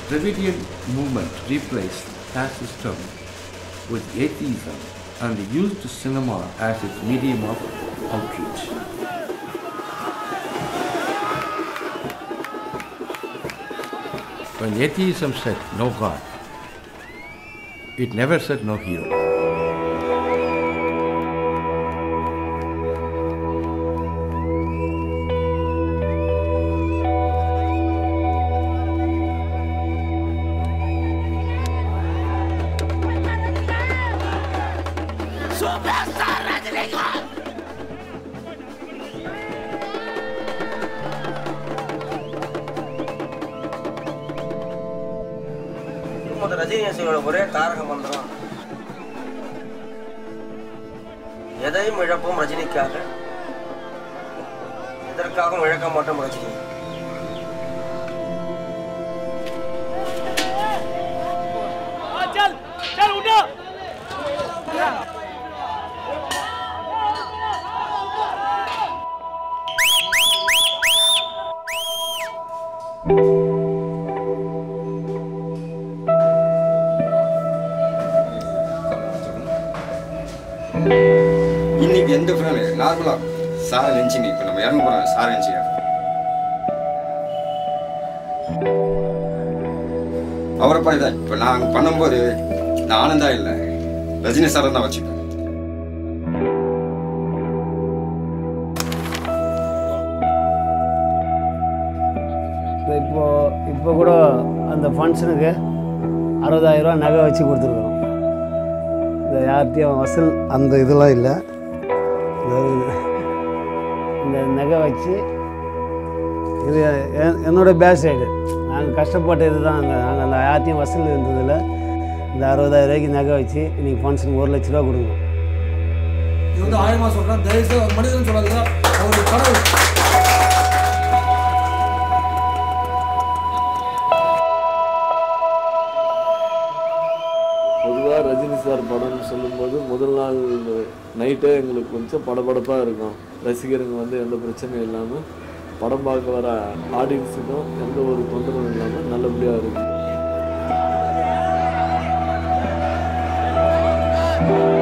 Dravidian movement replaced fascism with atheism and used cinema as its medium of outreach. When atheism said no God, it never said no hero. திரும்ப ரஜினி ரசிகர்களோட ஒரே தாரக மந்திரம் எதையும் இழப்போம் ரஜினிக்காக எதற்காகவும் இழக்க மாட்டோம் ரஜினி இன்னைக்கு எந்த ஃபிலிம் நார்மலாக சாரை நினச்சிங்க இப்போ நம்ம இறங்க போகிறோம் சாரை நினச்சிங்க அவரை பாடி தான் இப்போ நாங்கள் பண்ணும்போது நான் ஆனந்தா இல்லை ரஜினி சாரை தான் வச்சுப்பேன் இப்போ இப்போ கூட அந்த ஃபங்க்ஷனுக்கு அறுபதாயிரரூவா நகை வச்சு கொடுத்துருக்குறோம் இந்த யார்கிட்டையும் வசூல் அந்த இதெல்லாம் இல்லை இந்த- இந்த நகை வச்சு இது என்- என்னோட பேக் சைடு நாங்கள் கஷ்டப்பட்ட இது தான் அந்த நாங்கள் அந்த யார்கிட்டையும் வசூல் இருந்ததில்ல இந்த அறுபதாயிரம் ரூபாய்க்கு நகை வச்சு இன்றைக்கி ஃபங்க்ஷனுக்கு ஒரு லட்ச ரூபா கொடுக்கணும் இது வந்து ஆழமா சொல்றேன் தயவுசெய்து அவர் மனிதன் சொல்லாதீங்க அவர் கடவுள் பொதுவாக ரஜினி சார் படம்னு சொல்லும்போது முதல் நாள் நைட்டே எங்களுக்கு கொஞ்சம் படபடப்பாக இருக்கும் ரசிகருங்க வந்து எந்த பிரச்சனையும் இல்லாமல் படம் பார்க்க வர ஆடியன்ஸுக்கும் எந்த ஒரு தொந்தரவும் இல்லாமல் நல்லபடியாக இருக்கும்